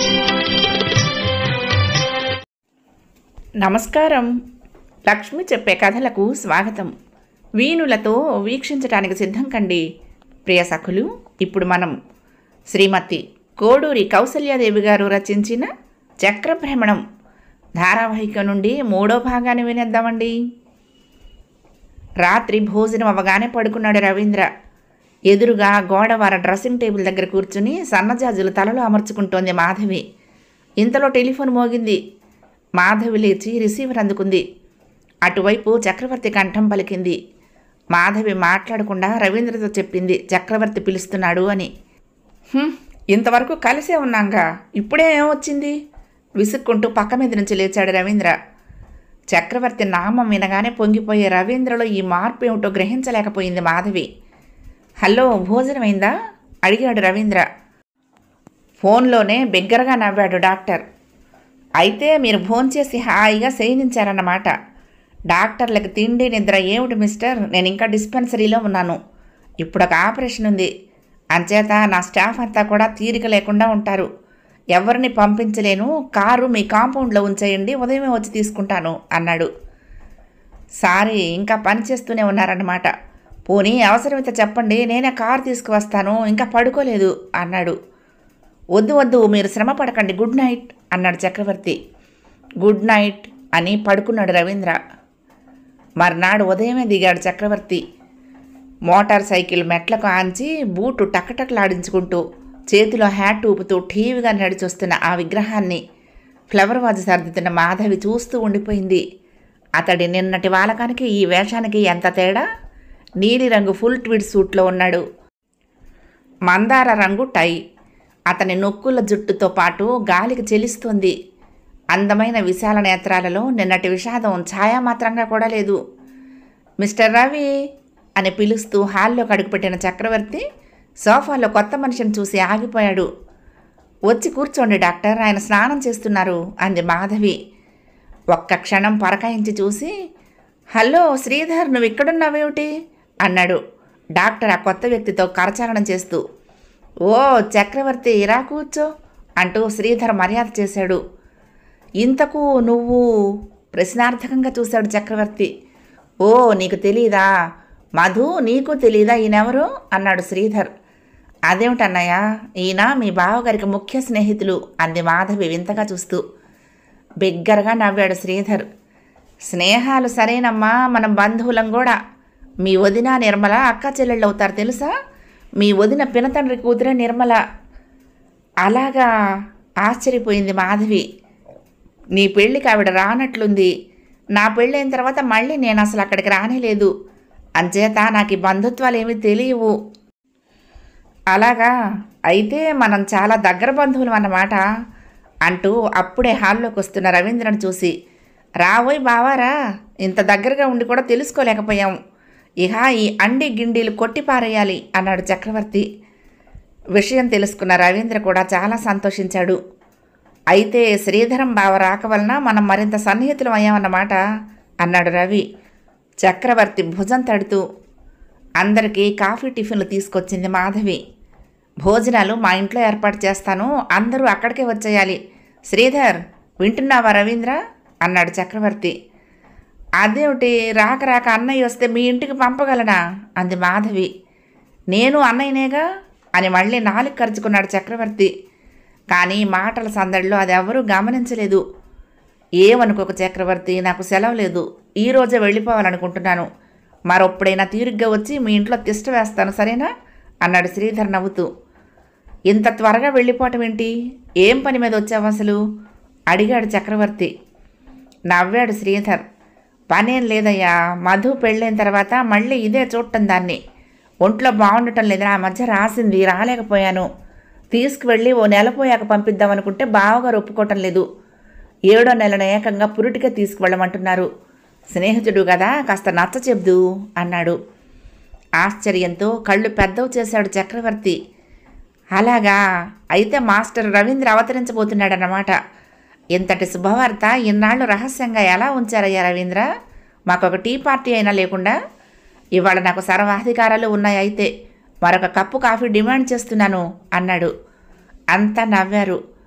నమస్కారం లక్ష్మి చెప్పే కథలకు స్వాగతం వీణులతో వీక్షించటానికి సిద్ధం కండి ప్రియ సఖులు ఇప్పుడు మనం శ్రీమతి కోడూరి కౌసల్యాదేవి గారు రచించిన చక్రభ్రమణం ధారావాహిక నుండి మూడో భాగాన్ని వినేద్దామండి రాత్రి భోజనం అవ్వగానే పడుకున్నాడు రవీంద్ర ఎదురుగా గోడవార డ్రెస్సింగ్ టేబుల్ దగ్గర కూర్చుని సన్నజాజులు తలలో అమర్చుకుంటోంది మాధవి ఇంతలో టెలిఫోన్ మోగింది మాధవి లేచి రిసీవర్ అందుకుంది అటువైపు చక్రవర్తి కంఠం పలికింది మాధవి మాట్లాడకుండా రవీంద్రతో చెప్పింది చక్రవర్తి పిలుస్తున్నాడు అని "హుం, ఇంతవరకు కలిసే ఉన్నాంగా ఇప్పుడే ఏమొచ్చింది విసుక్కుంటూ పక్క మీద నుంచి లేచాడు రవీంద్ర చక్రవర్తి నామం వినగానే పొంగిపోయే రవీంద్రలో ఈ మార్పు ఏమిటో గ్రహించలేకపోయింది మాధవి హలో భోజనమైందా అడిగాడు రవీంద్ర ఫోన్లోనే బిగ్గరగా నవ్వాడు డాక్టర్ అయితే మీరు భోంచేసి హాయిగా శయనించారన్నమాట డాక్టర్లకు తిండి నిద్ర ఏమిటి మిస్టర్ నేను ఇంకా డిస్పెన్సరీలో ఉన్నాను ఇప్పుడు ఒక ఆపరేషన్ ఉంది అంచేత నా స్టాఫ్ అంతా కూడా తీరిక లేకుండా ఉంటారు ఎవరిని పంపించలేను కారు మీ కాంపౌండ్లో ఉంచేయండి ఉదయమే వచ్చి తీసుకుంటాను అన్నాడు సారీ ఇంకా పని చేస్తూనే ఉన్నారన్నమాట పోనీ అవసరమైతే చెప్పండి నేనే కారు తీసుకువస్తాను ఇంకా పడుకోలేదు అన్నాడు వద్దు వద్దు మీరు శ్రమ పడకండి గుడ్ నైట్ అన్నాడు చక్రవర్తి గుడ్ నైట్ అని పడుకున్నాడు రవీంద్ర మర్నాడు ఉదయమే దిగాడు చక్రవర్తి మోటార్ సైకిల్ మెట్లకు ఆంచి బూటు టకటకలాడించుకుంటూ చేతిలో హ్యాట్ ఊపుతూ ఠీవిగా నడిచొస్తున్న ఆ విగ్రహాన్ని ఫ్లవర్ వాజ్ సర్దుతున్న మాధవి చూస్తూ ఉండిపోయింది అతడి నిన్నటి వాలకానికి ఈ వేషానికి ఎంత తేడా నీలిరంగు ఫుల్ ట్విడ్ సూట్లో ఉన్నాడు మందార రంగు టై అతని నొక్కుల జుట్టుతో పాటు గాలికి చెలిస్తోంది అందమైన విశాల నేత్రాలలో నిన్నటి విషాదం ఛాయామాత్రంగా కూడా లేదు మిస్టర్ రవి అని పిలుస్తూ హాల్లో అడుగుపెట్టిన చక్రవర్తి సోఫాలో కొత్త మనిషిని చూసి ఆగిపోయాడు వచ్చి కూర్చోండి డాక్టర్ ఆయన స్నానం చేస్తున్నారు అంది మాధవి ఒక్క క్షణం పరకాయించి చూసి హలో శ్రీధర్ నువ్వు ఇక్కడున్నావేమిటి అన్నాడు డాక్టర్ ఆ కొత్త వ్యక్తితో కరచాలనం చేస్తూ ఓ చక్రవర్తి రా కూర్చో అంటూ శ్రీధర్ మర్యాద చేశాడు ఇంతకు నువ్వు ప్రశ్నార్థకంగా చూశాడు చక్రవర్తి ఓ నీకు తెలీదా మధు నీకు తెలీదా ఈయనెవరు అన్నాడు శ్రీధర్ అదేమిటన్నయ్య ఈయన మీ బావగారికి ముఖ్య స్నేహితులు అంది మాధవి వింతగా చూస్తూ బిగ్గరగా నవ్వాడు శ్రీధర్ స్నేహాలు సరేనమ్మా మనం బంధువులం కూడా మీ వదిన నిర్మల అక్క చెల్లెళ్ళు అవుతారు తెలుసా మీ వదిన పినతండ్రి కూతురే నిర్మల అలాగా ఆశ్చర్యపోయింది మాధవి నీ పెళ్ళికి ఆవిడ రానట్లుంది నా పెళ్ళైన తర్వాత మళ్ళీ నేను అసలు అక్కడికి రానేలేదు అంచేత నాకు ఈ బంధుత్వాలు ఏమీ తెలియవు అలాగా అయితే మనం చాలా దగ్గర బంధువులు అన్నమాట అంటూ అప్పుడే హాల్లోకి వస్తున్న రవీంద్రను చూసి రావోయ్ బావారా ఇంత దగ్గరగా ఉండి కూడా తెలుసుకోలేకపోయాం ఇహ ఈ అండి గిండీలు కొట్టి పారేయాలి అన్నాడు చక్రవర్తి విషయం తెలుసుకున్న రవీంద్ర కూడా చాలా సంతోషించాడు అయితే శ్రీధరం బావ రాక వలన మనం మరింత సన్నిహితులం అయ్యామన్నమాట అన్నాడు రవి చక్రవర్తి భుజం తడుతూ అందరికీ కాఫీ టిఫిన్లు తీసుకొచ్చింది మాధవి భోజనాలు మా ఇంట్లో ఏర్పాటు చేస్తాను అందరూ అక్కడికే వచ్చేయాలి శ్రీధర్ వింటున్నావా రవీంద్ర అన్నాడు చక్రవర్తి అదేమిటి రాక రాక అన్నయ్య వస్తే మీ ఇంటికి పంపగలనా అంది మాధవి నేను అన్నయ్యనేగా అని మళ్ళీ నాలుగు ఖర్చుకున్నాడు చక్రవర్తి కానీ మాటల సందడిలో అది ఎవరూ గమనించలేదు ఏమనుకోక చక్రవర్తి నాకు సెలవు లేదు ఈరోజే వెళ్ళిపోవాలనుకుంటున్నాను మరొప్పుడైనా తీరిగ్గా వచ్చి మీ ఇంట్లో తిష్ట వేస్తాను సరేనా అన్నాడు శ్రీధర్ నవ్వుతూ ఇంత త్వరగా వెళ్ళిపోవటం ఏంటి ఏం పని మీద వచ్చావు అసలు అడిగాడు చక్రవర్తి నవ్వాడు శ్రీధర్ పనేం లేదయ్యా మధు పెళ్ళైన తర్వాత మళ్ళీ ఇదే చూడటం దాన్ని ఒంట్లో బాగుండటం లేదు ఆ మధ్య రాసింది రాలేకపోయాను తీసుకువెళ్ళి ఓ నెల పోయాక పంపిద్దామనుకుంటే బావగారు ఒప్పుకోవటం లేదు ఏడో నెలన ఏకంగా పురిటిగా తీసుకువెళ్ళమంటున్నారు స్నేహితుడు కదా కాస్త నచ్చ చెబుదు అన్నాడు ఆశ్చర్యంతో కళ్ళు పెద్దవి చేశాడు చక్రవర్తి అలాగా అయితే మాస్టర్ రవీంద్ర అవతరించబోతున్నాడన్నమాట ఇంతటి శుభవార్త ఇన్నాళ్ళు రహస్యంగా ఎలా ఉంచారయ్యా రవీంద్ర మాకొక టీ పార్టీ అయినా లేకుండా ఇవాళ నాకు సర్వాధికారాలు ఉన్నాయి అయితే మరొక కప్పు కాఫీ డిమాండ్ చేస్తున్నాను అన్నాడు అంతా నవ్వారు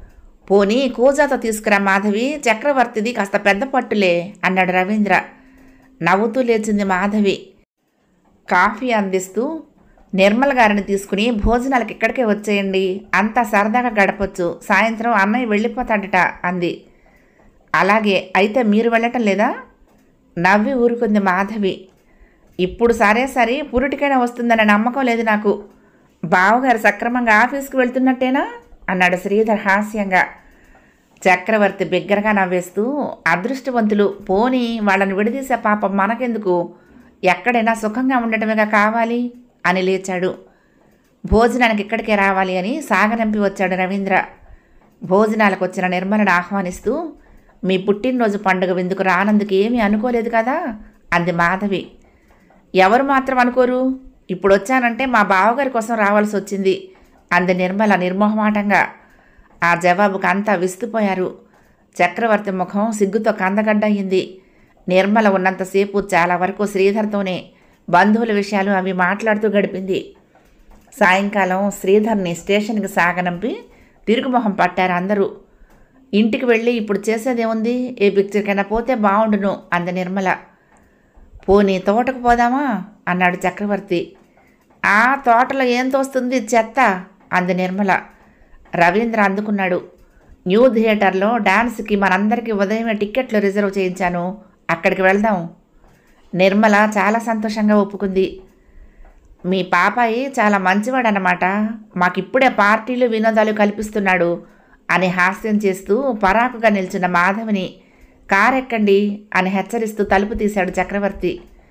పోనీ కూజాతో తీసుకురా మాధవి చక్రవర్తిది కాస్త పెద్ద పట్టులే అన్నాడు రవీంద్ర నవ్వుతూ లేచింది మాధవి కాఫీ అందిస్తూ నిర్మల గారిని తీసుకుని భోజనాలకు ఇక్కడికే వచ్చేయండి అంతా సరదాగా గడపొచ్చు సాయంత్రం అన్నయ్య వెళ్ళిపోతాడట అంది అలాగే అయితే మీరు వెళ్ళటం లేదా నవ్వి ఊరుకుంది మాధవి ఇప్పుడు సరే సరే పురుటికైనా వస్తుందనే నమ్మకం లేదు నాకు బావగారు సక్రమంగా ఆఫీస్కి వెళ్తున్నట్టేనా అన్నాడు శ్రీధర్ హాస్యంగా చక్రవర్తి బిగ్గరగా నవ్వేస్తూ అదృష్టవంతులు పోని వాళ్ళని విడదీసే పాపం మనకెందుకు ఎక్కడైనా సుఖంగా ఉండటమేగా కావాలి అని లేచాడు భోజనానికి ఇక్కడికే రావాలి అని సాగనంపి వచ్చాడు రవీంద్ర భోజనాలకు వచ్చిన నిర్మలను ఆహ్వానిస్తూ మీ పుట్టినరోజు పండుగ విందుకు రానందుకు ఏమీ అనుకోలేదు కదా అంది మాధవి ఎవరు మాత్రం అనుకోరు ఇప్పుడు వచ్చానంటే మా బావగారి కోసం రావాల్సి వచ్చింది అంది నిర్మల నిర్మోహమాటంగా ఆ జవాబుకు అంతా విస్తుపోయారు చక్రవర్తి ముఖం సిగ్గుతో కందగడ్డ అయింది నిర్మల ఉన్నంతసేపు చాలా వరకు శ్రీధర్తోనే బంధువుల విషయాలు అవి మాట్లాడుతూ గడిపింది సాయంకాలం శ్రీధర్ని స్టేషన్కి సాగనంపి తిరుగుమొహం పట్టారు అందరూ ఇంటికి వెళ్ళి ఇప్పుడు చేసేదేముంది ఏ పిక్చర్కైనా పోతే బాగుండును అంది నిర్మల పోనీ తోటకు పోదామా అన్నాడు చక్రవర్తి ఆ తోటలో ఏం తోస్తుంది చెత్త అంది నిర్మల రవీంద్ర అందుకున్నాడు న్యూ థియేటర్లో డాన్స్కి మనందరికీ ఉదయమే టిక్కెట్లు రిజర్వ్ చేయించాను అక్కడికి వెళ్దాం నిర్మల చాలా సంతోషంగా ఒప్పుకుంది మీ పాపాయి చాలా మంచివాడనమాట మాకిప్పుడే పార్టీలు వినోదాలు కల్పిస్తున్నాడు అని హాస్యం చేస్తూ పరాకుగా నిల్చున్న మాధవిని కారెక్కండి అని హెచ్చరిస్తూ తలుపు తీశాడు చక్రవర్తి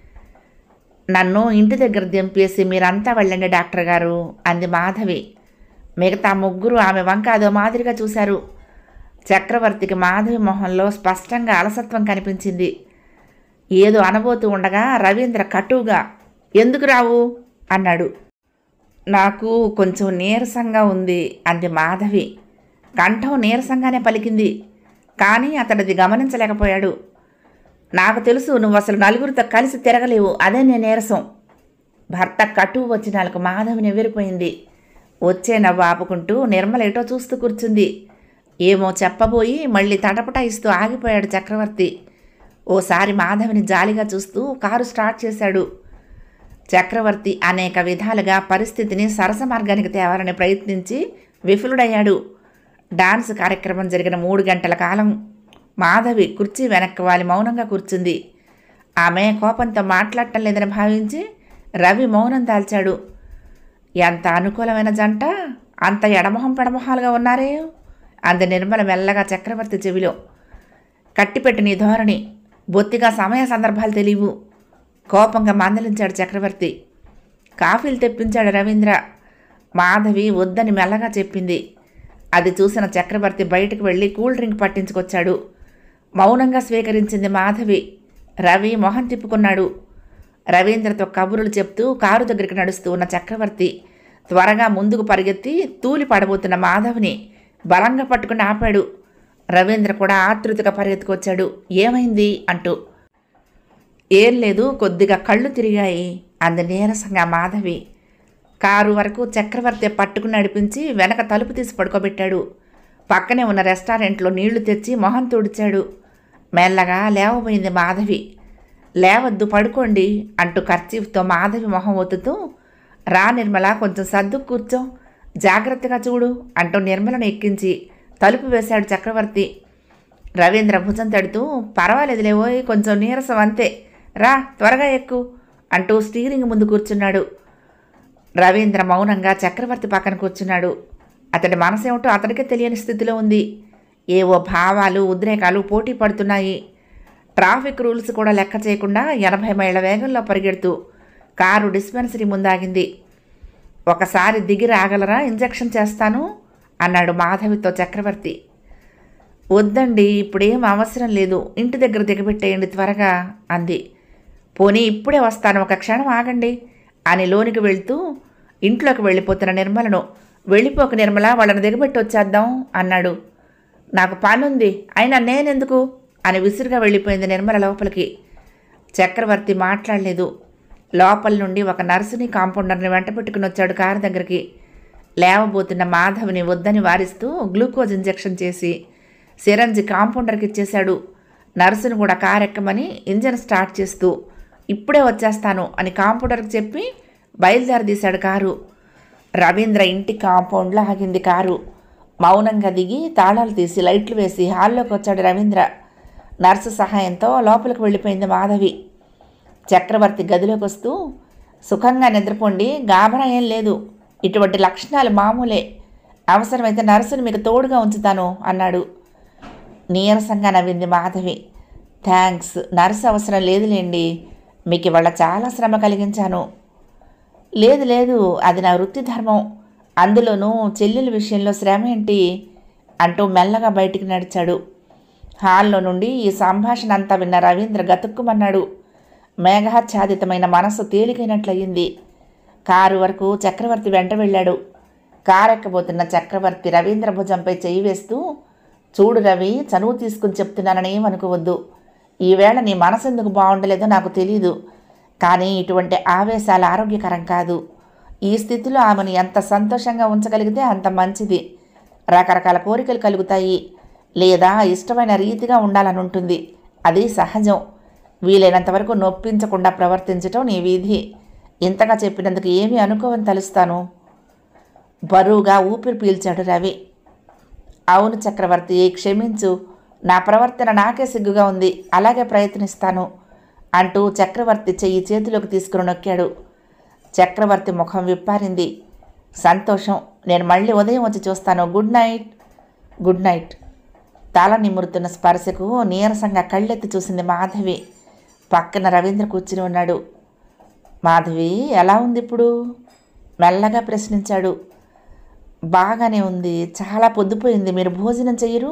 నన్ను ఇంటి దగ్గర దింపేసి మీరంతా వెళ్ళండి డాక్టర్ గారు అంది మాధవి మిగతా ముగ్గురు ఆమె వంక అదో మాదిరిగా చూశారు చక్రవర్తికి మాధవి మొహంలో స్పష్టంగా అలసత్వం కనిపించింది ఏదో అనబోతూ ఉండగా రవీంద్ర కటువుగా ఎందుకు రావు అన్నాడు నాకు కొంచెం నీరసంగా ఉంది అంది మాధవి కంఠం నీరసంగానే పలికింది కానీ అతడిది గమనించలేకపోయాడు నాకు తెలుసు నువ్వు అసలు నలుగురితో కలిసి తిరగలేవు అదే నీ నీరసం భర్త కటువు వచ్చినాలకు మాధవిని ఎవిరిపోయింది వచ్చే నవ్వు ఆపుకుంటూ నిర్మల ఏటో చూస్తూ కూర్చుంది ఏమో చెప్పబోయి మళ్ళీ తటపటాయిస్తూ ఆగిపోయాడు చక్రవర్తి ఓసారి మాధవిని జాలిగా చూస్తూ కారు స్టార్ట్ చేశాడు చక్రవర్తి అనేక విధాలుగా పరిస్థితిని సరస మార్గానికి తేవాలని ప్రయత్నించి విఫలుడయ్యాడు డాన్స్ కార్యక్రమం జరిగిన మూడు గంటల కాలం మాధవి కుర్చీ వెనక్కి వాలి మౌనంగా కూర్చుంది ఆమె కోపంతో మాట్లాడటం లేదని భావించి రవి మౌనం దాల్చాడు ఎంత అనుకూలమైన జంట అంత ఎడమొహం పెడమొహాలుగా ఉన్నారే అంది నిర్మల మెల్లగా చక్రవర్తి చెవిలో కట్టిపెట్టి నీ ధోరణి బొత్తిగా సమయ సందర్భాలు తెలియవు కోపంగా మందలించాడు చక్రవర్తి కాఫీలు తెప్పించాడు రవీంద్ర మాధవి వద్దని మెల్లగా చెప్పింది అది చూసిన చక్రవర్తి బయటకు వెళ్ళి కూల్ డ్రింక్ పట్టించుకొచ్చాడు మౌనంగా స్వీకరించింది మాధవి రవి మొహం తిప్పుకున్నాడు రవీంద్రతో కబుర్లు చెప్తూ కారు దగ్గరికి నడుస్తూ ఉన్న చక్రవర్తి త్వరగా ముందుకు పరిగెత్తి తూలి పడబోతున్న మాధవిని బలంగా పట్టుకుని ఆపాడు రవీంద్ర కూడా ఆతృతగా పరిగెత్తుకొచ్చాడు ఏమైంది అంటూ ఏం లేదు కొద్దిగా కళ్ళు తిరిగాయి అంది నీరసంగా మాధవి కారు వరకు చక్రవర్తి పట్టుకుని నడిపించి వెనక తలుపు తీసి పడుకోబెట్టాడు పక్కనే ఉన్న రెస్టారెంట్లో నీళ్లు తెచ్చి మొహం తుడిచాడు మెల్లగా లేవబోయింది మాధవి లేవద్దు పడుకోండి అంటూ కర్చీఫ్తో మాధవి మొహం ఒత్తుతూ రా నిర్మల కొంచెం సర్దు కూర్చో జాగ్రత్తగా చూడు అంటూ నిర్మలను ఎక్కించి తలుపు వేశాడు చక్రవర్తి రవీంద్ర భుజం తడుతూ పర్వాలేదులేవోయ్ కొంచెం నీరసం అంతే రా త్వరగా ఎక్కు అంటూ స్టీరింగ్ ముందు కూర్చున్నాడు రవీంద్ర మౌనంగా చక్రవర్తి పక్కన కూర్చున్నాడు అతడి మనసేమిటో అతడికే తెలియని స్థితిలో ఉంది ఏవో భావాలు ఉద్రేకాలు పోటీ పడుతున్నాయి ట్రాఫిక్ రూల్స్ కూడా లెక్క చేయకుండా ఎనభై మైళ్ళ వేగంలో పరిగెడుతూ కారు డిస్పెన్సరీ ముందాగింది ఒకసారి దిగి రాగలరా ఇంజెక్షన్ చేస్తాను అన్నాడు మాధవితో చక్రవర్తి వద్దండి ఇప్పుడేం అవసరం లేదు ఇంటి దగ్గర దిగబెట్టేయండి త్వరగా అంది పోనీ ఇప్పుడే వస్తాను ఒక క్షణం ఆగండి అని లోనికి వెళ్తూ ఇంట్లోకి వెళ్ళిపోతున్న నిర్మలను వెళ్ళిపోక నిర్మల వాళ్ళని దిగబెట్టి వచ్చేద్దాం అన్నాడు నాకు పనుంది అయినా నేనెందుకు అని విసురుగా వెళ్ళిపోయింది నిర్మల లోపలికి చక్రవర్తి మాట్లాడలేదు లోపల నుండి ఒక నర్సుని కాంపౌండర్ని వెంట పెట్టుకుని వచ్చాడు కారు దగ్గరికి లేవబోతున్న మాధవ్ని వద్దని వారిస్తూ గ్లూకోజ్ ఇంజెక్షన్ చేసి సిరంజి కాంపౌండర్కి ఇచ్చేశాడు నర్సును కూడా కారు ఎక్కమని ఇంజన్ స్టార్ట్ చేస్తూ ఇప్పుడే వచ్చేస్తాను అని కాంపౌండర్కి చెప్పి బయలుదేరదీశాడు కారు రవీంద్ర ఇంటి కాంపౌండ్లో ఆగింది కారు మౌనంగా దిగి తాళాలు తీసి లైట్లు వేసి హాల్లోకి వచ్చాడు రవీంద్ర నర్సు సహాయంతో లోపలికి వెళ్ళిపోయింది మాధవి చక్రవర్తి గదిలోకి వస్తూ సుఖంగా నిద్రపోండి గాబరా ఏం లేదు ఇటువంటి లక్షణాలు మామూలే అవసరమైతే నర్సుని మీకు తోడుగా ఉంచుతాను అన్నాడు నీరసంగా నవ్వింది మాధవి థ్యాంక్స్ నర్సు అవసరం లేదులేండి మీకు ఇవాళ చాలా శ్రమ కలిగించాను లేదు లేదు అది నా వృత్తి ధర్మం అందులోనూ చెల్లెల విషయంలో శ్రమ ఏంటి అంటూ మెల్లగా బయటికి నడిచాడు హాల్లో నుండి ఈ సంభాషణ అంతా విన్న రవీంద్ర గతుక్కుమన్నాడు మేఘాచ్ఛాదితమైన మనస్సు తేలికైనట్లయింది కారు వరకు చక్రవర్తి వెంట వెళ్ళాడు కారెక్కబోతున్న చక్రవర్తి రవీంద్ర భుజంపై చేయి వేస్తూ చూడు రవి చనువు తీసుకుని చెప్తున్నానని ఏమనుకోవద్దు ఈవేళ నీ మనసు ఎందుకు బాగుండలేదో నాకు తెలీదు కానీ ఇటువంటి ఆవేశాలు ఆరోగ్యకరం కాదు ఈ స్థితిలో ఆమెను ఎంత సంతోషంగా ఉంచగలిగితే అంత మంచిది రకరకాల కోరికలు కలుగుతాయి లేదా ఇష్టమైన రీతిగా ఉండాలని ఉంటుంది అది సహజం వీలైనంత వరకు నొప్పించకుండా ప్రవర్తించటం నీ వీధి ఇంతగా చెప్పినందుకు ఏమీ అనుకోవని తలుస్తాను బరువుగా ఊపిరి పీల్చాడు రవి అవును చక్రవర్తి క్షమించు నా ప్రవర్తన నాకే సిగ్గుగా ఉంది అలాగే ప్రయత్నిస్తాను అంటూ చక్రవర్తి చెయ్యి చేతిలోకి తీసుకుని నొక్కాడు చక్రవర్తి ముఖం విప్పారింది సంతోషం నేను మళ్ళీ ఉదయం వచ్చి చూస్తాను గుడ్ నైట్ గుడ్ నైట్ తల నిమురుతున్న స్పర్శకు నీరసంగా కళ్ళెత్తి చూసింది మాధవి పక్కన రవీంద్ర కూర్చుని ఉన్నాడు మాధవి ఎలా ఉంది ఇప్పుడు మెల్లగా ప్రశ్నించాడు బాగానే ఉంది చాలా పొద్దుపోయింది మీరు భోజనం చెయ్యరు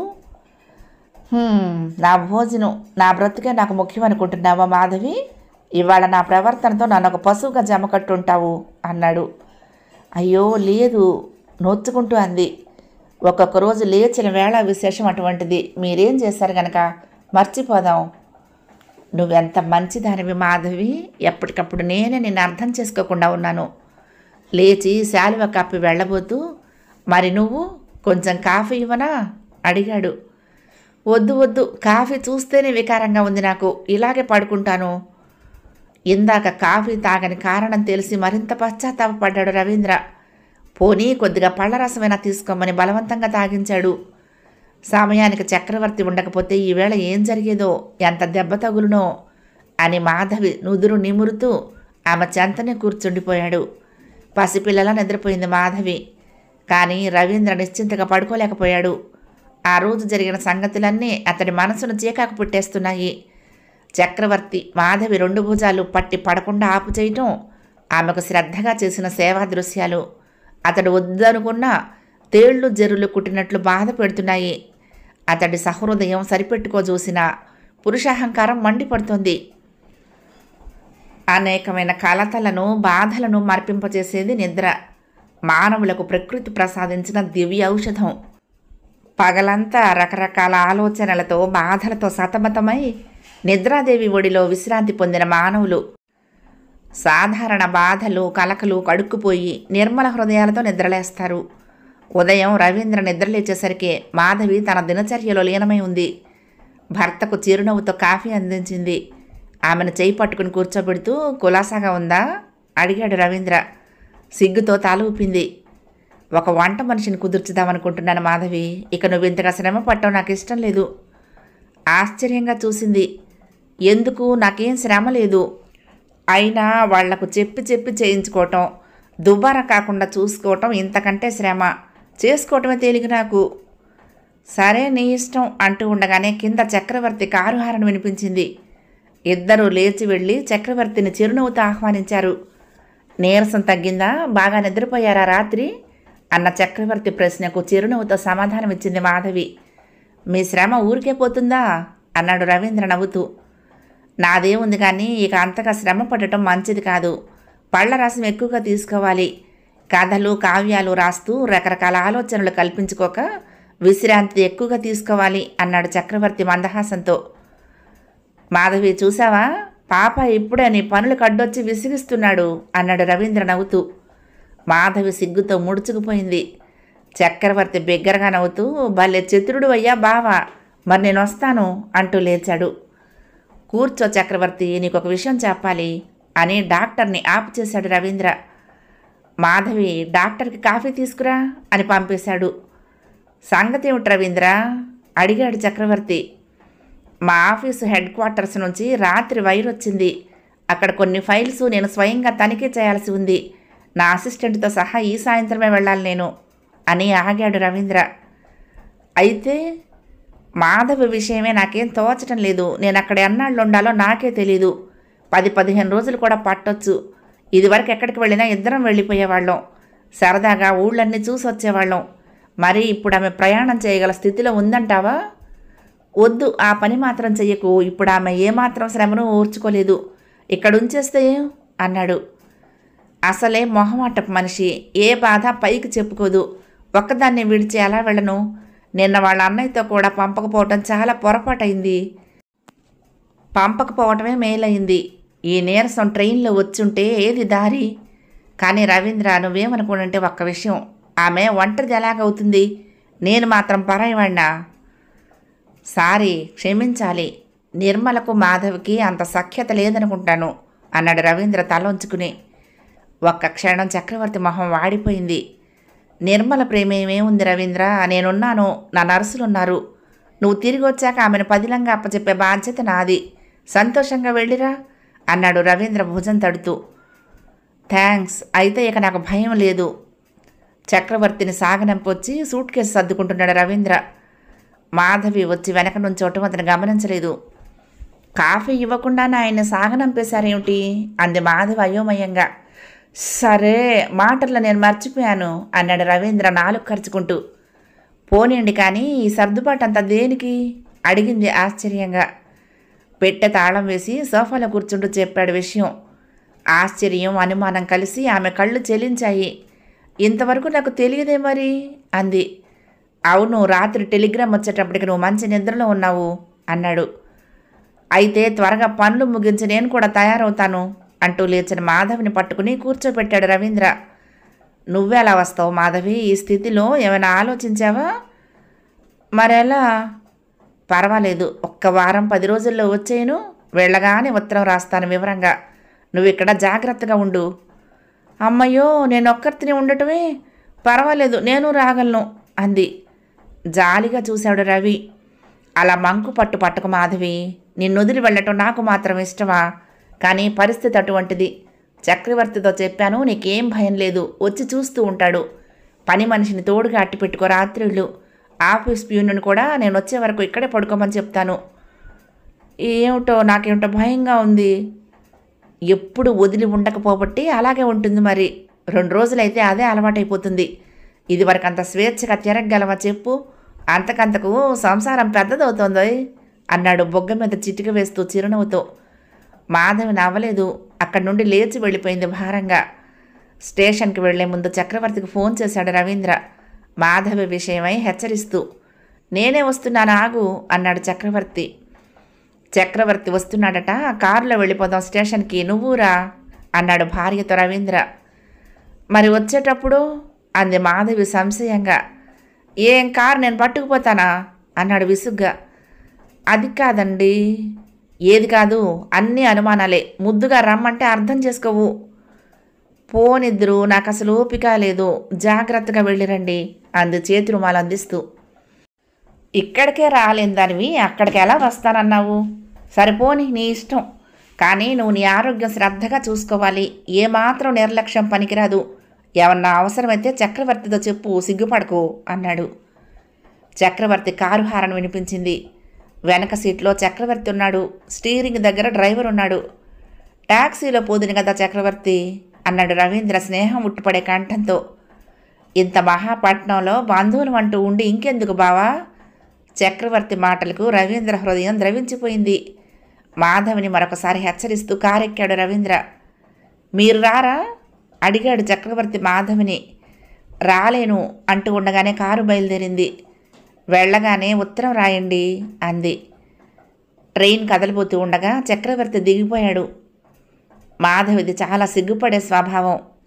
"హ్మ్, నా భోజనం నా బ్రతుకే నాకు ముఖ్యం అనుకుంటున్నావా మాధవి ఇవాళ నా ప్రవర్తనతో నన్ను ఒక పశువుగా జమ కట్టుంటావు అన్నాడు అయ్యో లేదు నొచ్చుకుంటూ అంది ఒక్కొక్క రోజు లేచిన వేళ విశేషం అటువంటిది మీరేం చేశారు గనక మర్చిపోదాం నువ్వెంత మంచిదానివి మాధవి ఎప్పటికప్పుడు నేనే నిన్ను అర్థం చేసుకోకుండా ఉన్నాను లేచి శాలువ కప్పి వెళ్ళబోతూ మరి నువ్వు కొంచెం కాఫీ ఇవ్వనా అడిగాడు వద్దు వద్దు కాఫీ చూస్తేనే వికారంగా ఉంది నాకు ఇలాగే పడుకుంటాను ఇందాక కాఫీ తాగని కారణం తెలిసి మరింత పశ్చాత్తాపడ్డాడు రవీంద్ర పోనీ కొద్దిగా పళ్ళరసమైనా తీసుకోమని బలవంతంగా తాగించాడు సమయానికి చక్రవర్తి ఉండకపోతే ఈవేళ ఏం జరిగేదో ఎంత దెబ్బ తగులునో అని మాధవి నుదురు నిమురుతూ ఆమె చెంతనే కూర్చుండిపోయాడు పసిపిల్లలా నిద్రపోయింది మాధవి కానీ రవీంద్ర నిశ్చింతగా పడుకోలేకపోయాడు ఆ రోజు జరిగిన సంగతులన్నీ అతడి మనసును చీకాకు పుట్టేస్తున్నాయి చక్రవర్తి మాధవి రెండు భుజాలు పట్టి పడకుండా ఆపు చేయటం ఆమెకు శ్రద్ధగా చేసిన సేవా దృశ్యాలు అతడు వద్దనుకున్న తేళ్లు జెర్రులు కుట్టినట్లు బాధ పెడుతున్నాయి అతడి సహృదయం సరిపెట్టుకో చూసిన పురుషాహంకారం మండిపడుతోంది అనేకమైన కలతలను బాధలను మర్పింపచేసేది నిద్ర మానవులకు ప్రకృతి ప్రసాదించిన దివ్య ఔషధం పగలంతా రకరకాల ఆలోచనలతో బాధలతో సతమతమై నిద్రాదేవి ఒడిలో విశ్రాంతి పొందిన మానవులు సాధారణ బాధలు కలకలు కడుక్కుపోయి నిర్మల హృదయాలతో నిద్రలేస్తారు ఉదయం రవీంద్ర నిద్రలేచేసరికి మాధవి తన దినచర్యలో లీనమై ఉంది భర్తకు చిరునవ్వుతో కాఫీ అందించింది ఆమెను చేయి పట్టుకుని కూర్చోబెడుతూ కులాసాగా ఉందా అడిగాడు రవీంద్ర సిగ్గుతో తల ఊపింది ఒక వంట మనిషిని కుదుర్చుదామనుకుంటున్నాను మాధవి ఇక నువ్వు ఇంతగా శ్రమ పట్టడం నాకు ఇష్టం లేదు ఆశ్చర్యంగా చూసింది ఎందుకు నాకేం శ్రమ లేదు అయినా వాళ్లకు చెప్పి చెప్పి చేయించుకోవటం దుబారా కాకుండా చూసుకోవటం ఇంతకంటే శ్రమ చేసుకోవటమే తేలిక నాకు సరే నీ ఇష్టం అంటూ ఉండగానే కింద చక్రవర్తి కారు హారణ వినిపించింది ఇద్దరూ లేచి వెళ్ళి చక్రవర్తిని చిరునవ్వుతో ఆహ్వానించారు నీరసం తగ్గిందా బాగా నిద్రపోయారా రాత్రి అన్న చక్రవర్తి ప్రశ్నకు చిరునవ్వుతో సమాధానమిచ్చింది మాధవి మీ శ్రమ ఊరికే పోతుందా అన్నాడు రవీంద్ర నవ్వుతూ నాదేముంది కానీ ఇక అంతగా శ్రమ పడటం మంచిది కాదు పళ్ళ రసం ఎక్కువగా తీసుకోవాలి కథలు కావ్యాలు రాస్తూ రకరకాల ఆలోచనలు కల్పించుకోక విశ్రాంతి ఎక్కువగా తీసుకోవాలి అన్నాడు చక్రవర్తి మందహాసంతో మాధవి చూసావా పాప ఇప్పుడే నీ పనులు కడ్డొచ్చి విసిగిస్తున్నాడు అన్నాడు రవీంద్ర నవ్వుతూ మాధవి సిగ్గుతో ముడుచుకుపోయింది చక్రవర్తి బిగ్గరగా నవ్వుతూ భలే చతురుడు అయ్యా బావా మరి నేను వస్తాను అంటూ లేచాడు కూర్చో చక్రవర్తి నీకు ఒక విషయం చెప్పాలి అని డాక్టర్ని ఆపు చేశాడు రవీంద్ర మాధవి డాక్టర్కి కాఫీ తీసుకురా అని పంపేశాడు సంగతి ఏమిటి రవీంద్ర అడిగాడు చక్రవర్తి మా ఆఫీసు హెడ్ క్వార్టర్స్ నుంచి రాత్రి వైర్ వచ్చింది అక్కడ కొన్ని ఫైల్స్ నేను స్వయంగా తనిఖీ చేయాల్సి ఉంది నా అసిస్టెంట్తో సహా ఈ సాయంత్రమే వెళ్ళాలి నేను అని ఆగాడు రవీంద్ర అయితే మాధవి విషయమే నాకేం తోచటం లేదు నేను అక్కడ ఎన్నాళ్ళు ఉండాలో నాకే తెలీదు పది పదిహేను రోజులు కూడా పట్టొచ్చు ఇదివరకు ఎక్కడికి వెళ్ళినా ఇద్దరం వెళ్ళిపోయేవాళ్ళం సరదాగా ఊళ్ళన్నీ చూసి వచ్చేవాళ్ళం మరి ఇప్పుడు ఆమె ప్రయాణం చేయగల స్థితిలో ఉందంటావా వద్దు ఆ పని మాత్రం చెయ్యకు ఇప్పుడు ఆమె ఏమాత్రం శ్రమను ఓర్చుకోలేదు ఇక్కడ ఉంచేస్తే ఏం? అన్నాడు అసలే మొహమాటపు మనిషి ఏ బాధ పైకి చెప్పుకోదు ఒక్కదాన్ని విడిచి ఎలా వెళ్ళను నిన్న వాళ్ళ అన్నయ్యతో కూడా పంపకపోవటం చాలా పొరపాటైంది పంపకపోవటమే మేలైంది ఈ నీరసం ట్రైన్లో వచ్చుంటే ఏది దారి కానీ రవీంద్ర నువ్వేమనుకోనంటే ఒక్క విషయం ఆమె ఒంటరిది ఎలాగవుతుంది నేను మాత్రం పరాయివాడినా సారీ క్షమించాలి నిర్మలకు మాధవికి అంత సఖ్యత లేదనుకుంటాను అన్నాడు రవీంద్ర తలంచుకుని ఒక్క క్షణం చక్రవర్తి మొహం వాడిపోయింది నిర్మల ప్రేమేమేముంది రవీంద్ర నేనున్నాను నా నర్సులున్నారు నువ్వు తిరిగి వచ్చాక ఆమెను పదిలంగా అప్పచెప్పే బాధ్యత నాది సంతోషంగా వెళ్ళిరా అన్నాడు రవీంద్ర భుజం తడుతూ థ్యాంక్స్ అయితే ఇక నాకు భయం లేదు చక్రవర్తిని సాగనంపొచ్చి సూట్ కేసు సర్దుకుంటున్నాడు రవీంద్ర మాధవి వచ్చి వెనక నుంచోటం అతను గమనించలేదు కాఫీ ఇవ్వకుండానే ఆయన సాగనంపేశారేమిటి అంది మాధవి అయోమయంగా సరే మాటల్లో నేను మర్చిపోయాను అన్నాడు రవీంద్ర నాలుగు ఖర్చుకుంటూ పోనీయండి కానీ ఈ సర్దుబాటు అంతా దేనికి అడిగింది ఆశ్చర్యంగా పెట్టె తాళం వేసి సోఫాలో కూర్చుంటూ చెప్పాడు విషయం ఆశ్చర్యం అనుమానం కలిసి ఆమె కళ్ళు చెలించాయి ఇంతవరకు నాకు తెలియదే మరి అంది అవును రాత్రి టెలిగ్రామ్ వచ్చేటప్పటికి నువ్వు మంచి నిద్రలో ఉన్నావు అన్నాడు అయితే త్వరగా పనులు ముగించి నేను కూడా తయారవుతాను అంటూ లేచిన మాధవిని పట్టుకుని కూర్చోబెట్టాడు రవీంద్ర నువ్వెలా వస్తావు మాధవి ఈ స్థితిలో ఏమైనా ఆలోచించావా మరెలా పర్వాలేదు ఒక్క వారం పది రోజుల్లో వచ్చేయను వెళ్ళగానే ఉత్తరం రాస్తాను వివరంగా నువ్వు ఇక్కడ జాగ్రత్తగా ఉండు అమ్మయ్యో నేను ఒక్కరిని ఉండటమే పర్వాలేదు నేను రాగలను అంది జాలిగా చూశాడు రవి అలా మంకు పట్టు పట్టుకు మాధవి నిన్ను వదిలి వెళ్ళటం నాకు మాత్రం ఇష్టమా కానీ పరిస్థితి అటువంటిది చక్రవర్తితో చెప్పాను నీకేం భయం లేదు వచ్చి చూస్తూ ఉంటాడు పని మనిషిని తోడుగా అట్టి పెట్టుకో రాత్రిళ్ళు ఆఫీస్ ప్యూన్ను కూడా నేను వచ్చే వరకు ఇక్కడే పడుకోమని చెప్తాను ఏమిటో నాకేమిటో భయంగా ఉంది ఎప్పుడు వదిలి ఉండకపోబట్టి అలాగే ఉంటుంది మరి రెండు రోజులైతే అదే అలవాటైపోతుంది ఇది వరకు అంత స్వేచ్ఛగా తిరగగలవా చెప్పు అంతకంతకు సంసారం పెద్దదవుతోందో అన్నాడు బొగ్గ మీద చిటిక వేస్తూ చిరునవ్వుతో మాధవి నవ్వలేదు అక్కడి నుండి లేచి వెళ్ళిపోయింది భారంగా స్టేషన్కి వెళ్లే ముందు చక్రవర్తికి ఫోన్ చేశాడు రవీంద్ర మాధవి విషయమై హెచ్చరిస్తూ నేనే వస్తున్నాను ఆగు అన్నాడు చక్రవర్తి చక్రవర్తి వస్తున్నాడట కారులో వెళ్ళిపోదాం స్టేషన్కి నువ్వురా అన్నాడు భార్యతో రవీంద్ర మరి వచ్చేటప్పుడు అంది మాధవి సంశయంగా ఏం కారు నేను పట్టుకుపోతానా అన్నాడు విసుగ్గా అది కాదండి ఏది కాదు అన్నీ అనుమానాలే ముద్దుగా రమ్మంటే అర్థం చేసుకోవు పోనిద్దరు నాకు అసలు ఓపిక లేదు జాగ్రత్తగా వెళ్ళిరండి అంది చేతి రుమాలు అందిస్తూ ఇక్కడికే రాలేని దానివి అక్కడికి ఎలా వస్తానన్నావు సరిపోని నీ ఇష్టం కానీ నువ్వు నీ ఆరోగ్యం శ్రద్ధగా చూసుకోవాలి ఏమాత్రం నిర్లక్ష్యం పనికిరాదు ఏమన్నా అవసరమైతే చక్రవర్తితో చెప్పు సిగ్గుపడకు అన్నాడు చక్రవర్తి కారు హారన్ వినిపించింది వెనక సీట్లో చక్రవర్తి ఉన్నాడు స్టీరింగ్ దగ్గర డ్రైవర్ ఉన్నాడు ట్యాక్సీలో పోదుని కదా చక్రవర్తి అన్నాడు రవీంద్ర స్నేహం ఉట్టుపడే కంఠంతో ఇంత మహాపట్నంలో బంధువులు అంటూ ఉండి ఇంకెందుకు బావా చక్రవర్తి మాటలకు రవీంద్ర హృదయం ద్రవించిపోయింది మాధవిని మరొకసారి హెచ్చరిస్తూ కారెక్కాడు రవీంద్ర మీరు రారా అడిగాడు చక్రవర్తి మాధవిని రాలేను అంటూ ఉండగానే కారు బయలుదేరింది వెళ్ళగానే ఉత్తరం రాయండి అంది ట్రైన్ కదలిపోతూ ఉండగా చక్రవర్తి దిగిపోయాడు మాధవిది చాలా సిగ్గుపడే స్వభావం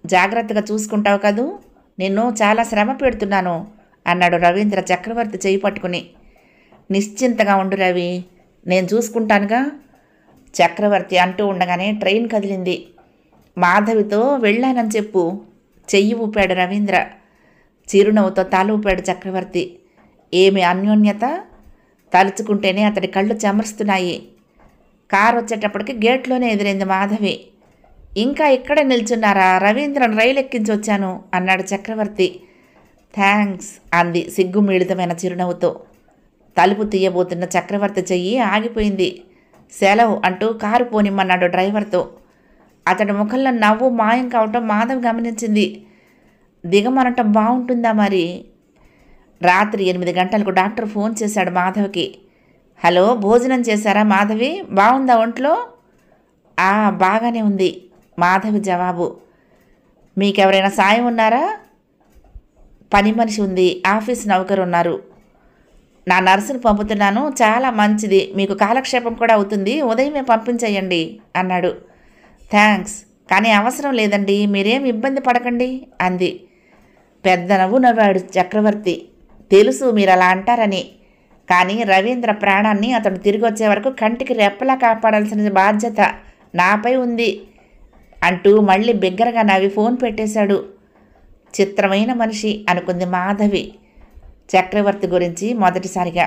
జాగ్రత్తగా చూసుకుంటావు కదూ నిన్ను చాలా శ్రమ పెడుతున్నాను అన్నాడు రవీంద్ర చక్రవర్తి చేయి పట్టుకుని నిశ్చింతగా ఉండు రవి నేను చూసుకుంటానుగా చక్రవర్తి అంటూ ఉండగానే ట్రైన్ కదిలింది మాధవితో వెళ్ళానని చెప్పు చెయ్యి ఊపాడు రవీంద్ర చిరునవ్వుతో తల ఊపాడు చక్రవర్తి ఏమి అన్యోన్యత తలుచుకుంటేనే అతడి కళ్ళు చెమరుస్తున్నాయి కారు వచ్చేటప్పటికి గేట్లోనే ఎదురైంది మాధవి ఇంకా ఇక్కడే నిల్చున్నారా రవీంద్రను రైలు ఎక్కించి వచ్చాను అన్నాడు చక్రవర్తి థ్యాంక్స్ అంది సిగ్గు మిళితమైన చిరునవ్వుతో తలుపు తీయబోతున్న చక్రవర్తి చెయ్యి ఆగిపోయింది సెలవు అంటూ కారు పోనిమ్మన్నాడు డ్రైవర్తో అతడి ముఖంలో నవ్వు మాయం కావటం మాధవ్ గమనించింది దిగమనటం బాగుంటుందా మరి రాత్రి ఎనిమిది గంటలకు డాక్టర్ ఫోన్ చేశాడు మాధవ్కి హలో భోజనం చేశారా మాధవి బాగుందా ఒంట్లో ఆ బాగానే ఉంది మాధవి జవాబు మీకెవరైనా సాయం ఉన్నారా పని మనిషి ఉంది ఆఫీస్ నౌకరు ఉన్నారు నా నర్సును పంపుతున్నాను చాలా మంచిది మీకు కాలక్షేపం కూడా అవుతుంది ఉదయమే పంపించేయండి అన్నాడు థ్యాంక్స్ కానీ అవసరం లేదండి మీరేం ఇబ్బంది పడకండి అంది పెద్ద నవ్వు నవ్వాడు చక్రవర్తి తెలుసు మీరు అలా అంటారని కానీ రవీంద్ర ప్రాణాన్ని అతడు తిరిగి వచ్చే వరకు కంటికి రెప్పలా కాపాడాల్సిన బాధ్యత నాపై ఉంది అంటూ మళ్ళీ బిగ్గరగా నవ్వి ఫోన్ పెట్టేశాడు చిత్రమైన మనిషి అనుకుంది మాధవి చక్రవర్తి గురించి మొదటిసారిగా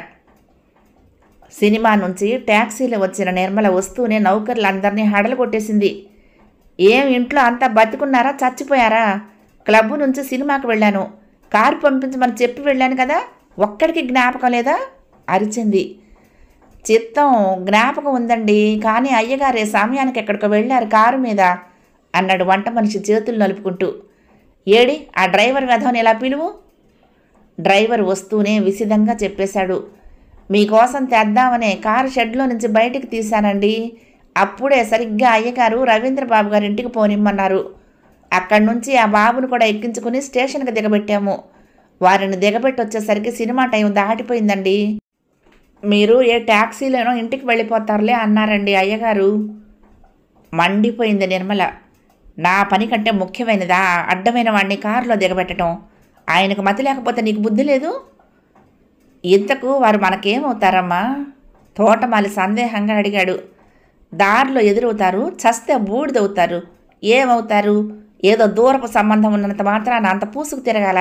సినిమా నుంచి ట్యాక్సీలో వచ్చిన నిర్మల వస్తూనే నౌకర్లందరినీ హడలు కొట్టేసింది ఏం ఇంట్లో అంతా బతికున్నారా చచ్చిపోయారా క్లబ్ నుంచి సినిమాకి వెళ్ళాను కారు పంపించమని చెప్పి వెళ్ళాను కదా ఒక్కడికి జ్ఞాపకం లేదా అరిచింది చిత్తం జ్ఞాపకం ఉందండి కానీ అయ్యగారే సమయానికి ఎక్కడికో వెళ్ళారు కారు మీద అన్నాడు వంట మనిషి చేతులు నలుపుకుంటూ ఏడి ఆ డ్రైవర్ వెధవని ఎలా పిలువు డ్రైవర్ వస్తూనే విసిదంగా చెప్పేశాడు మీకోసం తెద్దామనే కారు షెడ్లో నుంచి బయటికి తీశానండి అప్పుడే సరిగ్గా అయ్యగారు రవీంద్ర బాబు గారి ఇంటికి పోనిమ్మన్నారు అక్కడి నుంచి ఆ బాబును కూడా ఎక్కించుకుని స్టేషన్కి దిగబెట్టాము వారిని దిగబెట్టి వచ్చేసరికి సినిమా టైం దాటిపోయిందండి మీరు ఏ ట్యాక్సీలోనో ఇంటికి వెళ్ళిపోతారులే అన్నారండి అయ్యగారు మండిపోయింది నిర్మల నా పని కంటే ముఖ్యమైనదా అడ్డమైన వాడిని కారులో దిగబెట్టడం ఆయనకు మతి లేకపోతే నీకు బుద్ధి లేదు ఇంతకు వారు మనకేమవుతారమ్మా తోటమాలి సందేహంగా అడిగాడు దారిలో ఎదురవుతారు చస్తే బూడిదవుతారు ఏమవుతారు ఏదో దూరపు సంబంధం ఉన్నంత మాత్రాన అంత పూసుకు తిరగాల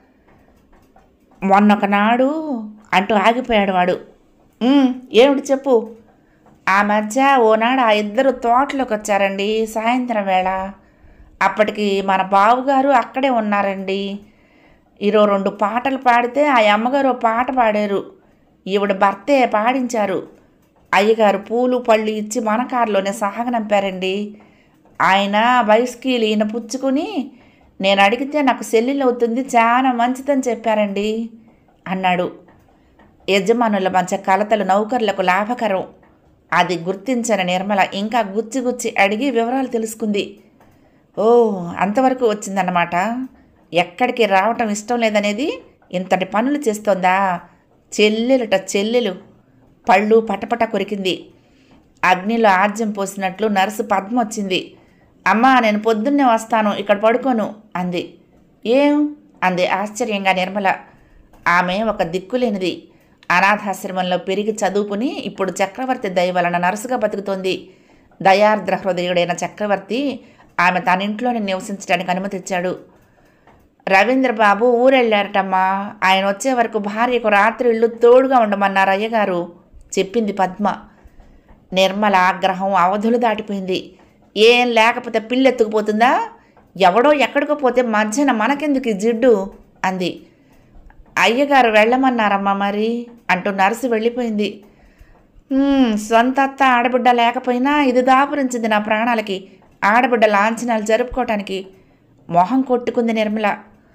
మొన్నొకనాడు అంటూ ఆగిపోయాడు వాడు "ఉమ్, ఏమిటి చెప్పు ఆ మధ్య ఓనాడు ఆ ఇద్దరు తోటలోకి వచ్చారండి సాయంత్రం వేళ అప్పటికి మన బావుగారు అక్కడే ఉన్నారండి ఈరో రెండు పాటలు పాడితే ఆ అమ్మగారు ఓ పాట పాడారు ఈవిడ భర్తే పాడించారు అయ్యగారు పూలు పళ్ళు ఇచ్చి మన కారులోనే సాగనంపారండి ఆయన బైస్కీలు ఈయన పుచ్చుకుని నేను అడిగితే నాకు సెల్లులు అవుతుంది చాలా మంచిదని చెప్పారండి అన్నాడు యజమానుల మధ్య కలతలు నౌకర్లకు లాభకరం అది గుర్తించిన నిర్మల ఇంకా గుచ్చి గుచ్చి అడిగి వివరాలు తెలుసుకుంది ఓ అంతవరకు వచ్చిందన్నమాట ఎక్కడికి రావటం ఇష్టం లేదనేది ఇంతటి పనులు చేస్తోందా చెల్లెలుట చెల్లెలు పళ్ళు పటపట కొరికింది అగ్నిలో ఆజ్యం పోసినట్లు నర్సు పద్మ వచ్చింది అమ్మా నేను పొద్దున్నే వస్తాను ఇక్కడ పడుకోను అంది ఏం అంది ఆశ్చర్యంగా నిర్మల ఆమె ఒక దిక్కులేనిది అనాథాశ్రమంలో పెరిగి చదువుకుని ఇప్పుడు చక్రవర్తి దయ వలన నర్సుగా బతుకుతోంది దయార్ద్ర హృదయుడైన చక్రవర్తి ఆమె తన ఇంట్లోనే నివసించడానికి అనుమతి ఇచ్చాడు రవీంద్ర బాబు ఊరెళ్ళారటమ్మా ఆయన వచ్చే వరకు భార్యకు రాత్రి ఇల్లు తోడుగా ఉండమన్నారు అయ్యగారు చెప్పింది పద్మ నిర్మల ఆగ్రహం అవధులు దాటిపోయింది ఏం లేకపోతే పిల్లెత్తుకుపోతుందా ఎవడో ఎక్కడికో పోతే మధ్యన మనకెందుకు ఈ జిడ్డు అంది అయ్యగారు వెళ్ళమన్నారమ్మా మరి అంటూ నర్సు వెళ్ళిపోయింది "హ్మ్, సొంత అత్త ఆడబిడ్డ లేకపోయినా ఇది దాపురించింది నా ప్రాణాలకి ఆడబిడ్డ లాంఛనాలు జరుపుకోవటానికి మొహం కొట్టుకుంది నిర్మల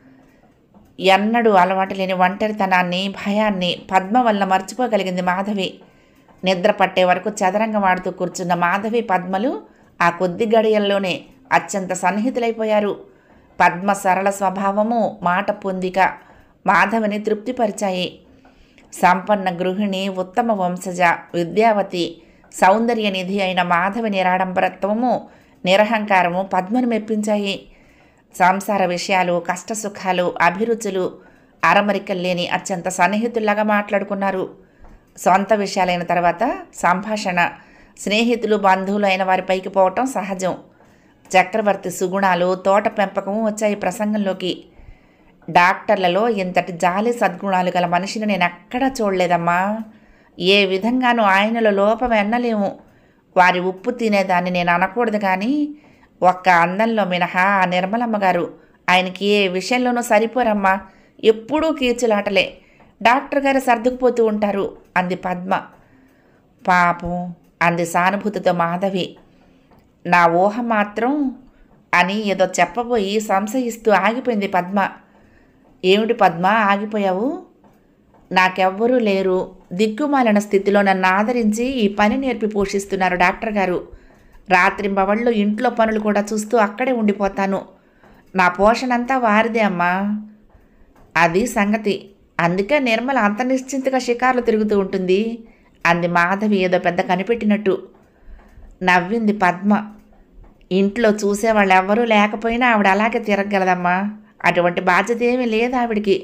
ఎన్నడూ అలవాటు లేని ఒంటరితనాన్ని భయాన్ని పద్మ వల్ల మర్చిపోగలిగింది మాధవి నిద్ర పట్టే వరకు చదరంగం ఆడుతూ కూర్చున్న మాధవి పద్మలు ఆ కొద్ది గడియల్లోనే అత్యంత సన్నిహితులైపోయారు పద్మ సరళ స్వభావము మాట పొందిక మాధవిని తృప్తిపరిచాయి సంపన్న గృహిణి ఉత్తమ వంశజ విద్యావతి సౌందర్య నిధి అయిన మాధవి నిరాడంబరత్వము నిరహంకారము పద్మను మెప్పించాయి సంసార విషయాలు కష్టసుఖాలు అభిరుచులు అరమరికలు లేని అత్యంత సన్నిహితుల్లాగా మాట్లాడుకున్నారు సొంత విషయాలైన తర్వాత సంభాషణ స్నేహితులు బంధువులు అయిన వారిపైకి పోవటం సహజం చక్రవర్తి సుగుణాలు తోట పెంపకము వచ్చాయి ప్రసంగంలోకి డాక్టర్లలో ఇంతటి జాలి సద్గుణాలు గల మనిషిని నేను ఎక్కడా చూడలేదమ్మా ఏ విధంగానూ ఆయనలో లోపం ఎన్నలేము వారి ఉప్పు తినేదాన్ని నేను అనకూడదు కానీ ఒక్క అందంలో మినహా ఆ నిర్మలమ్మ గారు ఆయనకి ఏ విషయంలోనూ సరిపోరమ్మా ఎప్పుడూ కీచులాటలే డాక్టర్ గారు సర్దుకుపోతూ ఉంటారు అంది పద్మ పాపం అంది సానుభూతితో మాధవి నా ఊహ మాత్రం అని ఏదో చెప్పబోయి సంశయిస్తూ ఆగిపోయింది పద్మ ఏమిటి పద్మ ఆగిపోయావు నాకెవ్వరూ లేరు దిక్కుమాలిన స్థితిలో నన్ను ఆదరించి ఈ పని నేర్పి పోషిస్తున్నారు డాక్టర్ గారు రాత్రింబవళ్ళు ఇంట్లో పనులు కూడా చూస్తూ అక్కడే ఉండిపోతాను నా పోషణ అంతా వారిదే అమ్మా అది సంగతి అందుకే నిర్మల అంత నిశ్చింతగా షికార్లు తిరుగుతూ ఉంటుంది అంది మాధవి ఏదో పెద్ద కనిపెట్టినట్టు నవ్వింది పద్మ ఇంట్లో చూసేవాళ్ళు ఎవ్వరూ లేకపోయినా ఆవిడ అలాగే తిరగలదమ్మా అటువంటి బాధ్యత ఏమీ లేదు ఆవిడికి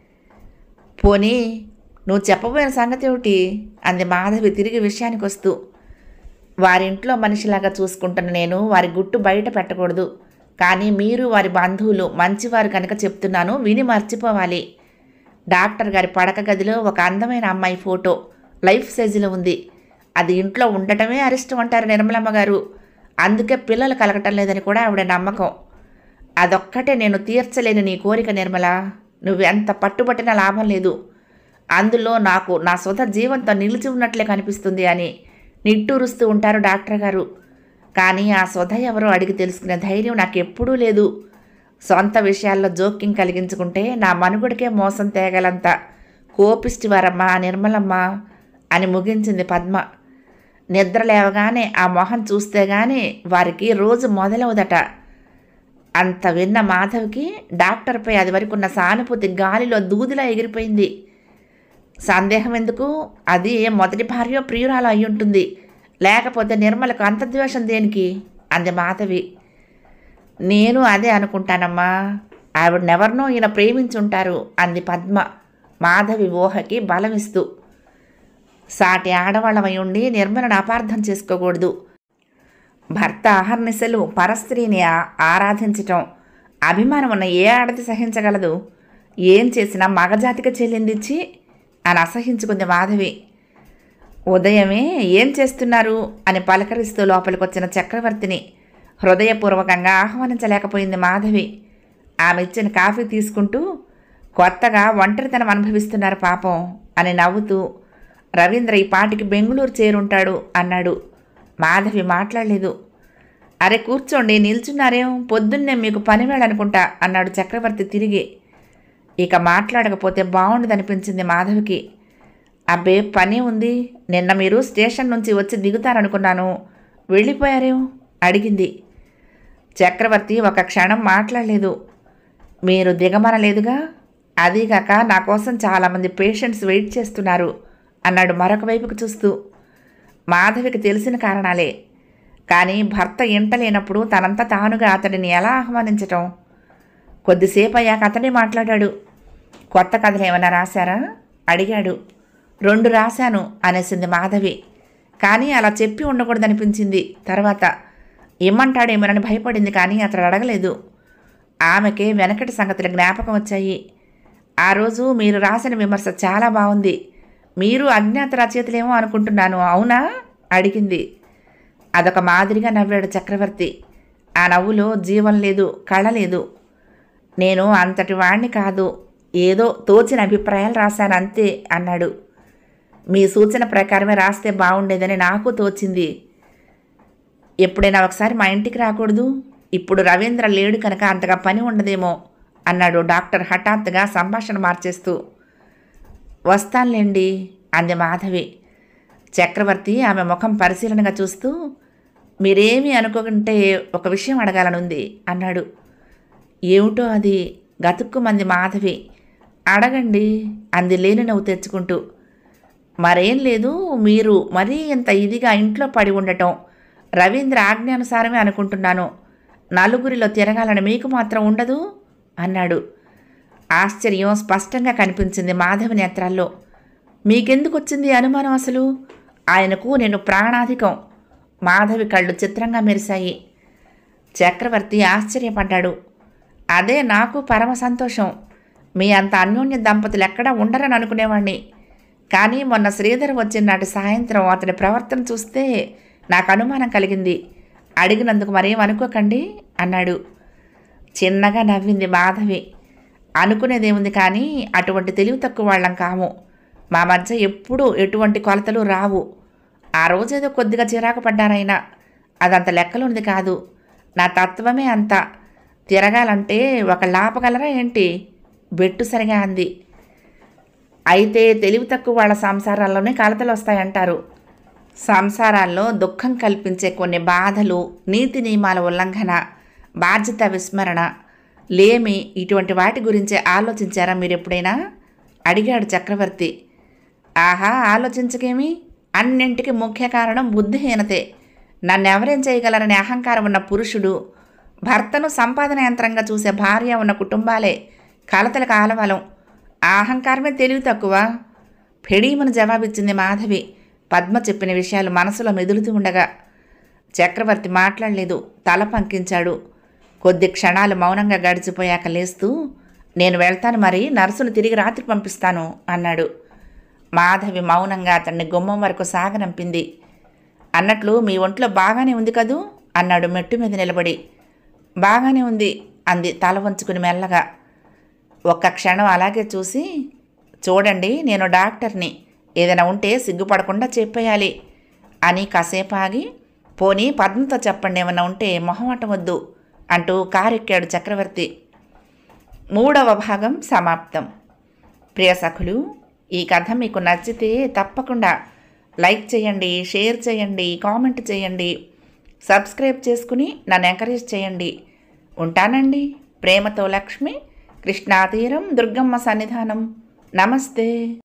పోనీ నువ్వు చెప్పబోయిన సంగతి ఏమిటి అంది మాధవి తిరిగి విషయానికి వస్తూ వారింట్లో మనిషిలాగా చూసుకుంటున్న నేను వారి గుట్టు బయట పెట్టకూడదు కానీ మీరు వారి బంధువులు మంచివారు కనుక చెప్తున్నాను విని మర్చిపోవాలి డాక్టర్ గారి పడక గదిలో ఒక అందమైన అమ్మాయి ఫోటో లైఫ్ సైజులో ఉంది అది ఇంట్లో ఉండటమే అరిష్టం అంటారు నిర్మలమ్మ గారు అందుకే పిల్లలు కలగటం లేదని కూడా ఆవిడ నమ్మకం అదొక్కటే నేను తీర్చలేని నీ కోరిక నిర్మల నువ్వెంత పట్టుబట్టిన లాభం లేదు అందులో నాకు నా సొంత జీవంతో నిలిచి ఉన్నట్లే కనిపిస్తుంది అని నిట్టూరుస్తూ ఉంటారు డాక్టర్ గారు కానీ ఆ సొధ ఎవరో అడిగి తెలుసుకునే ధైర్యం నాకు ఎప్పుడూ లేదు సొంత విషయాల్లో జోక్యం కలిగించుకుంటే నా మనుగుడికే మోసం తేగలంత కోపిష్టి వారమ్మా నిర్మలమ్మ అని ముగించింది పద్మ నిద్ర లేవగానే ఆ మొహం చూస్తే గానీ వారికి రోజు మొదలవుదట అంత విన్న మాధవ్కి డాక్టర్పై అది వరకు ఉన్న సానుభూతి గాలిలో దూదిలా ఎగిరిపోయింది సందేహం ఎందుకు అది మొదటి భార్య ప్రియురాలు అయి ఉంటుంది లేకపోతే నిర్మలకు అంత ద్వేషం దేనికి అంది మాధవి నేను అదే అనుకుంటానమ్మా ఆవిడనెవరినో ఈయన ప్రేమించుంటారు అంది పద్మ మాధవి ఊహకి బలమిస్తూ సాటి ఆడవాళ్ళమై ఉండి నిర్మలను అపార్థం చేసుకోకూడదు భర్త అహర్నిశలు పరస్త్రీని ఆ- ఆరాధించటం అభిమానం ఉన్న ఏ ఆడది సహించగలదు ఏం చేసినా మగజాతికి చెల్లిందిచ్చి అని అసహించుకుంది మాధవి ఉదయమే ఏం చేస్తున్నారు అని పలకరిస్తూ లోపలికొచ్చిన చక్రవర్తిని హృదయపూర్వకంగా ఆహ్వానించలేకపోయింది మాధవి ఆమె ఇచ్చిన కాఫీ తీసుకుంటూ కొత్తగా ఒంటరితనం అనుభవిస్తున్నారు పాపం అని నవ్వుతూ రవీంద్ర ఈ పాటికి బెంగుళూరు చేరుంటాడు అన్నాడు మాధవి మాట్లాడలేదు అరే కూర్చోండి నిల్చున్నారేం పొద్దున్నే మీకు పనివేళ అనుకుంటా అన్నాడు చక్రవర్తి తిరిగి ఇక మాట్లాడకపోతే బాగుండదనిపించింది మాధవికి అబ్బే పని ఉంది నిన్న మీరు స్టేషన్ నుంచి వచ్చి దిగుతారనుకున్నాను వెళ్ళిపోయారేం అడిగింది చక్రవర్తి ఒక క్షణం మాట్లాడలేదు మీరు దిగమనలేదుగా అదీగాక నా కోసం చాలామంది పేషెంట్స్ వెయిట్ చేస్తున్నారు అన్నాడు మరొక వైపుకు చూస్తూ మాధవికి తెలిసిన కారణాలే కానీ భర్త ఇంట లేనప్పుడు తనంతా తానుగా అతడిని ఎలా ఆహ్వానించటం కొద్దిసేపు అయ్యాక అతనే మాట్లాడాడు కొత్త కథలు ఏమైనా రాశారా అడిగాడు రెండు రాశాను అనేసింది మాధవి కానీ అలా చెప్పి ఉండకూడదనిపించింది తర్వాత ఇమ్మంటాడేమోనని భయపడింది కానీ అతడు అడగలేదు ఆమెకే వెనకటి సంగతుల జ్ఞాపకం వచ్చాయి ఆ రోజు మీరు రాసిన విమర్శ చాలా బాగుంది మీరు అజ్ఞాత రచయితలేమో అనుకుంటున్నాను అవునా అడిగింది అదొక మాదిరిగా నవ్వాడు చక్రవర్తి ఆ నవ్వులో జీవం లేదు కళ లేదు నేను అంతటి వాణ్ణి కాదు ఏదో తోచిన అభిప్రాయాలు రాశాను అంతే అన్నాడు మీ సూచన ప్రకారమే రాస్తే బాగుండేదని నాకు తోచింది ఎప్పుడైనా ఒకసారి మా ఇంటికి రాకూడదు ఇప్పుడు రవీంద్ర లేడు కనుక అంతగా పని ఉండదేమో అన్నాడు డాక్టర్ హఠాత్తుగా సంభాషణ మార్చేస్తూ వస్తానులేండి అంది మాధవి చక్రవర్తి ఆమె ముఖం పరిశీలనగా చూస్తూ మీరేమీ అనుకోకుంటే ఒక విషయం అడగాలనుంది అన్నాడు ఏమిటో అది గతుక్కుమంది మాధవి అడగండి అంది లేని నవ్వు తెచ్చుకుంటూ మరేం లేదు మీరు మరీ ఇంత ఇదిగా ఇంట్లో పడి ఉండటం రవీంద్ర ఆజ్ఞానుసారమే అనుకుంటున్నాను నలుగురిలో తిరగాలని మీకు మాత్రం ఉండదు అన్నాడు ఆశ్చర్యం స్పష్టంగా కనిపించింది మాధవి నేత్రాల్లో మీకెందుకు వచ్చింది ఈ అనుమానం అసలు ఆయనకు నేను ప్రాణాధికం మాధవి కళ్ళు చిత్రంగా మెరిశాయి చక్రవర్తి ఆశ్చర్యపడ్డాడు అదే నాకు పరమ సంతోషం మీ అంత అన్యోన్య దంపతులు ఎక్కడా ఉండరని అనుకునేవాణ్ణి కానీ మొన్న శ్రీధర్ వచ్చిన నాటి సాయంత్రం అతని ప్రవర్తన చూస్తే నాకు అనుమానం కలిగింది అడిగినందుకు మరేం అనుకోకండి అన్నాడు చిన్నగా నవ్వింది మాధవి అనుకునేదేముంది కానీ అటువంటి తెలివి తక్కువ వాళ్ళం కాము మా మధ్య ఎప్పుడూ ఎటువంటి కొలతలు రావు ఆ రోజేదో కొద్దిగా చిరాకు పడ్డారైనా అదంత లెక్కలోనిది కాదు నా తత్వమే అంత తిరగాలంటే ఒక లాపగలరా ఏంటి బెట్టు సరిగా అంది అయితే తెలివి తక్కువ వాళ్ళ సంసారాల్లోనే కలతలు వస్తాయంటారు సంసారాల్లో దుఃఖం కల్పించే కొన్ని బాధలు నీతి నియమాల ఉల్లంఘన బాధ్యత విస్మరణ లేమి ఇటువంటి వాటి గురించి ఆలోచించారా మీరు ఎప్పుడైనా అడిగాడు చక్రవర్తి ఆహా ఆలోచించకేమి అన్నింటికి ముఖ్య కారణం బుద్ధిహీనతే నన్నెవరేం చేయగలరనే అహంకారం ఉన్న పురుషుడు భర్తను సంపాదన యంత్రంగా చూసే భార్య ఉన్న కుటుంబాలే కలతలకు ఆలవలం ఆ అహంకారమే తెలివి తక్కువ ఫెడీమను జవాబిచ్చింది మాధవి పద్మ చెప్పిన విషయాలు మనసులో మెదులుతూ ఉండగా చక్రవర్తి మాట్లాడలేదు తల పంకించాడు కొద్ది క్షణాలు మౌనంగా గడిచిపోయాక లేస్తూ నేను వెళ్తాను మరి నర్సును తిరిగి రాత్రి పంపిస్తాను అన్నాడు మాధవి మౌనంగా అతన్ని గుమ్మం వరకు సాగనంపింది అన్నట్లు మీ ఒంట్లో బాగానే ఉంది కదూ అన్నాడు మెట్టు మీద నిలబడి బాగానే ఉంది అంది తల వంచుకుని మెల్లగా ఒక్క క్షణం అలాగే చూసి చూడండి నేను డాక్టర్ని ఏదైనా ఉంటే సిగ్గుపడకుండా చెప్పేయాలి అని కాసేపు ఆగి పోనీ పద్మతో చెప్పండి ఏమన్నా ఉంటే మొహమాటం వద్దు అంటూ కారెక్కాడు చక్రవర్తి మూడవ భాగం సమాప్తం ప్రియ సఖులు ఈ కథ మీకు నచ్చితే తప్పకుండా లైక్ చేయండి షేర్ చేయండి కామెంట్ చేయండి సబ్స్క్రైబ్ చేసుకుని నన్ను ఎంకరేజ్ చేయండి ఉంటానండి ప్రేమతో లక్ష్మి కృష్ణాతీరం దుర్గమ్మ సన్నిధానం నమస్తే